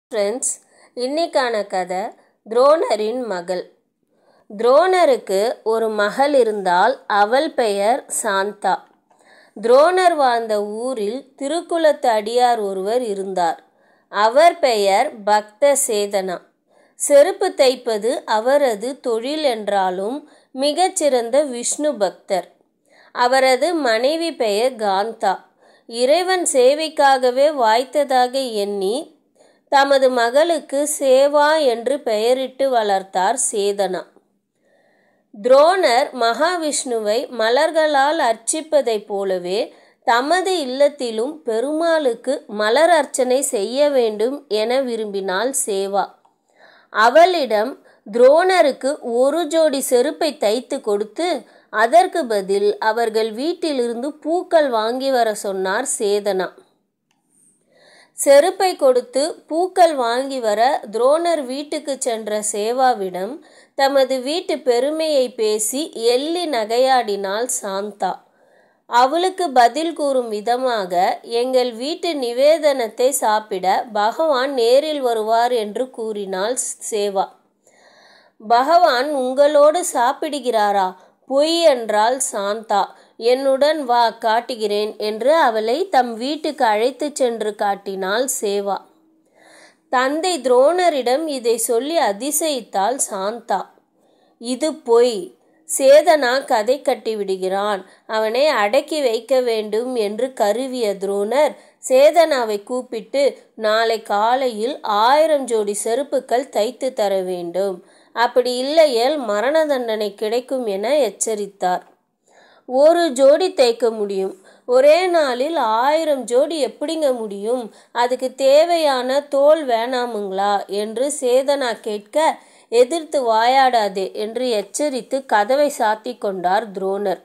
friends இன்னைக்கான கதை துரோணரின் மகள் துரோணருக்கு ஒரு மகள் இருந்தால் அவள் பெயர் சாந்தா துரோணர் வாழ்ந்த ஊரில் திருக்குலத்து அடியார் ஒருவர் இருந்தார் அவர் பெயர் பக்த சேதனா செருப்பு தைப்பது அவரது தொழில் என்றாலும் மிகச்சிறந்த விஷ்ணு பக்தர் அவரது மனைவி பெயர் காந்தா இறைவன் சேவைக்காகவே வாய்த்ததாக எண்ணி தமது மகளுக்கு சேவா என்று பெயரிட்டு வளர்த்தார் சேதனா துரோணர் மகாவிஷ்ணுவை மலர்களால் அர்ச்சிப்பதைப் போலவே தமது இல்லத்திலும் பெருமாளுக்கு மலர் அர்ச்சனை செய்ய வேண்டும் என விரும்பினாள் சேவா அவளிடம் துரோணருக்கு ஒரு ஜோடி செருப்பை தைத்து கொடுத்து அதற்கு பதில் அவர்கள் வீட்டிலிருந்து பூக்கள் வாங்கி வர சொன்னார் சேதனா செருப்பை கொடுத்து பூக்கள் வாங்கி வர துரோணர் வீட்டுக்கு சென்ற சேவாவிடம் தமது வீட்டு பெருமையை பேசி எள்ளி நகையாடினாள் சாந்தா அவளுக்கு பதில் கூறும் விதமாக எங்கள் வீட்டு நிவேதனத்தை சாப்பிட பகவான் நேரில் வருவார் என்று கூறினாள் சேவா பகவான் உங்களோடு சாப்பிடுகிறாரா பொய் என்றாள் சாந்தா என்னுடன் வா காட்டுகிறேன் என்று அவளை தம் வீட்டுக்கு அழைத்துச் சென்று காட்டினாள் சேவா தந்தை துரோணரிடம் இதை சொல்லி அதிசயித்தாள் சாந்தா இது பொய் சேதனா கதை கட்டிவிடுகிறான் அவனை அடக்கி வைக்க வேண்டும் என்று கருவிய துரோணர் சேதனாவை கூப்பிட்டு நாளை காலையில் ஆயிரம் ஜோடி செருப்புக்கள் தைத்து தர வேண்டும் அப்படி இல்லையேல் மரண தண்டனை கிடைக்கும் என எச்சரித்தார் ஒரு ஜோடி தைக்க முடியும் ஒரே நாளில் ஆயிரம் ஜோடி எப்படிங்க முடியும் அதுக்கு தேவையான தோல் வேணாமுங்களா என்று சேதனா கேட்க எதிர்த்து வாயாடாதே என்று எச்சரித்து கதவை சாத்தி கொண்டார் துரோணர்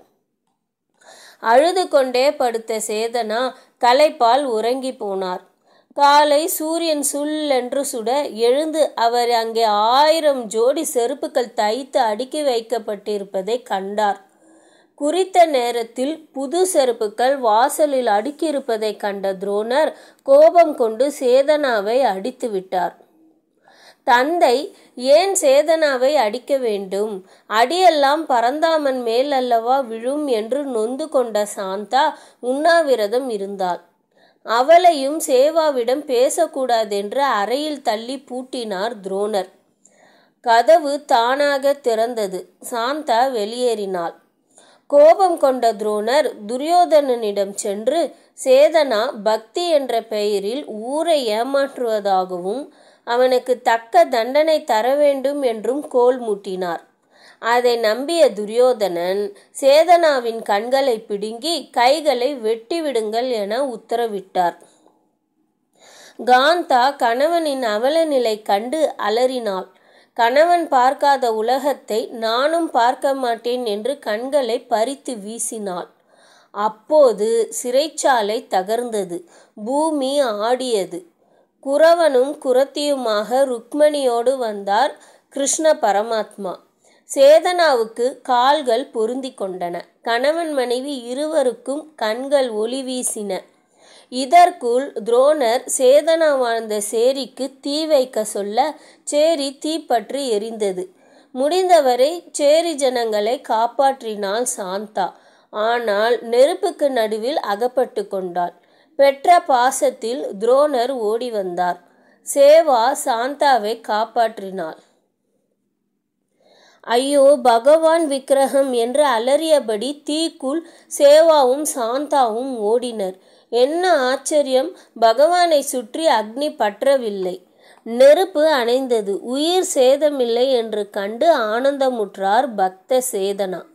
அழுது கொண்டே படுத்த சேதனா களைப்பால் உறங்கி போனார் காலை சூரியன் சுல் என்று சுட எழுந்து அவர் அங்கே ஆயிரம் ஜோடி செருப்புகள் தைத்து அடுக்கி வைக்கப்பட்டிருப்பதை கண்டார் குறித்த நேரத்தில் புது செருப்புகள் வாசலில் அடுக்கியிருப்பதை கண்ட துரோணர் கோபம் கொண்டு சேதனாவை அடித்து விட்டார் தந்தை ஏன் சேதனாவை அடிக்க வேண்டும் அடியெல்லாம் பரந்தாமன் மேல் அல்லவா விழும் என்று நொந்து கொண்ட சாந்தா உண்ணாவிரதம் இருந்தாள் அவளையும் சேவாவிடம் பேசக்கூடாதென்று அறையில் தள்ளி பூட்டினார் துரோணர் கதவு தானாக திறந்தது சாந்தா வெளியேறினாள் கோபம் கொண்ட துரோணர் துரியோதனனிடம் சென்று சேதனா பக்தி என்ற பெயரில் ஊரை ஏமாற்றுவதாகவும் அவனுக்கு தக்க தண்டனை தர வேண்டும் என்றும் கோல் மூட்டினார் அதை நம்பிய துரியோதனன் சேதனாவின் கண்களை பிடுங்கி கைகளை வெட்டிவிடுங்கள் என உத்தரவிட்டார் காந்தா கணவனின் அவல நிலை கண்டு அலறினாள் கணவன் பார்க்காத உலகத்தை நானும் பார்க்க மாட்டேன் என்று கண்களை பறித்து வீசினாள் அப்போது சிறைச்சாலை தகர்ந்தது பூமி ஆடியது குறவனும் குரத்தியுமாக ருக்மணியோடு வந்தார் கிருஷ்ண பரமாத்மா சேதனாவுக்கு கால்கள் பொருந்தி கொண்டன கணவன் மனைவி இருவருக்கும் கண்கள் ஒளி வீசின இதற்குள் துரோணர் சேதனா வாழ்ந்த சேரிக்கு தீ வைக்க சொல்ல சேரி தீப்பற்றி எரிந்தது முடிந்தவரை சேரி ஜனங்களை காப்பாற்றினாள் சாந்தா ஆனால் நெருப்புக்கு நடுவில் அகப்பட்டு கொண்டாள் பெற்ற பாசத்தில் துரோணர் ஓடி வந்தார் சேவா சாந்தாவை காப்பாற்றினாள் ஐயோ பகவான் விக்கிரகம் என்று அலறியபடி தீக்குள் சேவாவும் சாந்தாவும் ஓடினர் என்ன ஆச்சரியம் பகவானை சுற்றி அக்னி பற்றவில்லை நெருப்பு அணைந்தது உயிர் சேதமில்லை என்று கண்டு ஆனந்தமுற்றார் பக்த சேதனா